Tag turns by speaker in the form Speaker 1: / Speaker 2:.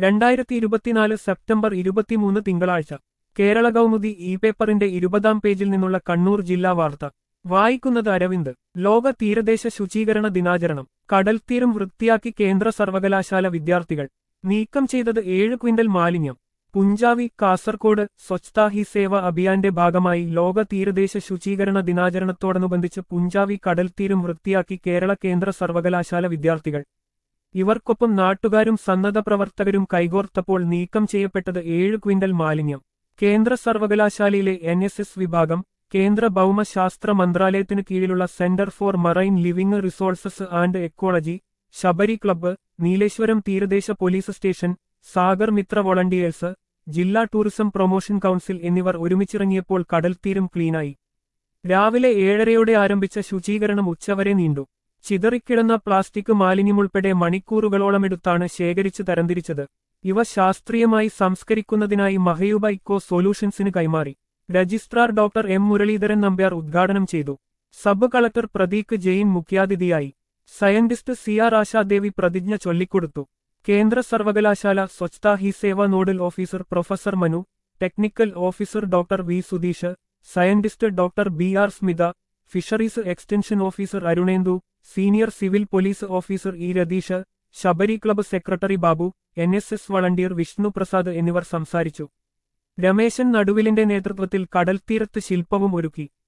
Speaker 1: രണ്ടായിരത്തി ഇരുപത്തിനാല് സെപ്റ്റംബർ ഇരുപത്തിമൂന്ന് തിങ്കളാഴ്ച കേരള കൗമുദി ഇ പേപ്പറിന്റെ ഇരുപതാം പേജിൽ നിന്നുള്ള കണ്ണൂർ ജില്ലാ വാർത്ത വായിക്കുന്നത് അരവിന്ദ് ലോക തീരദേശ ശുചീകരണ ദിനാചരണം കടൽത്തീരം വൃത്തിയാക്കി കേന്ദ്ര സർവകലാശാല വിദ്യാർത്ഥികൾ നീക്കം ചെയ്തത് ഏഴ് ക്വിന്റൽ മാലിന്യം പുഞ്ചാവി കാസർകോട് സ്വച്ഛതാ ഹി സേവ അഭിയാന്റെ ഭാഗമായി ലോക തീരദേശ ശുചീകരണ ദിനാചരണത്തോടനുബന്ധിച്ച് പുഞ്ചാവി കടൽത്തീരം വൃത്തിയാക്കി കേരള കേന്ദ്ര സർവകലാശാല വിദ്യാർത്ഥികൾ ഇവർക്കൊപ്പം നാട്ടുകാരും സന്നദ്ധ പ്രവർത്തകരും കൈകോർത്തപ്പോൾ നീക്കം ചെയ്യപ്പെട്ടത് ഏഴ് ക്വിന്റൽ മാലിന്യം കേന്ദ്ര സർവകലാശാലയിലെ എൻ എസ് എസ് വിഭാഗം കേന്ദ്ര ഭൗമശാസ്ത്ര മന്ത്രാലയത്തിനു കീഴിലുള്ള centre for marine living resources and ecology Sabari club Nileshwaram തീരദേശ police station Sagar Mitra volunteers ജില്ലാ ടൂറിസം പ്രൊമോഷൻ കൗൺസിൽ എന്നിവർ ഒരുമിച്ചിറങ്ങിയപ്പോൾ കടൽത്തീരം ക്ലീനായി രാവിലെ ഏഴരയോടെ ആരംഭിച്ച ശുചീകരണം ഉച്ചവരെ നീണ്ടു ചിതറിക്കിടന്ന പ്ലാസ്റ്റിക് മാലിന്യമുൾപ്പെടെ മണിക്കൂറുകളോളമെടുത്താണ് ശേഖരിച്ച് തരംതിരിച്ചത് ഇവ ശാസ്ത്രീയമായി സംസ്കരിക്കുന്നതിനായി മഹയൂബ ഇക്കോ സൊല്യൂഷൻസിന് കൈമാറി registrar doctor M Muraleedharan Nambiar ഉദ്ഘാടനം ചെയ്തു സബ് കളക്ടർ പ്രദീക് ജെയിൻ മുഖ്യാതിഥിയായി സയന്റിസ്റ്റ് സി ആർ ആശാദേവി പ്രതിജ്ഞ ചൊല്ലിക്കൊടുത്തു കേന്ദ്ര സർവകലാശാല Swachhata Hi Seva nodal officer professor Manu technical officer doctor V Sudheesh scientist doctor B R Smitha fisheries extension officer Arunendu senior civil police officer E Ratheesh Sabari club secretary Babu N S S volunteer Vishnu Prasad എന്നിവർ സംസാരിച്ചു രമേശൻ നടുവിലിന്റെ നേതൃത്വത്തിൽ കടൽത്തീരത്ത് ശില്പവും ഒരുക്കി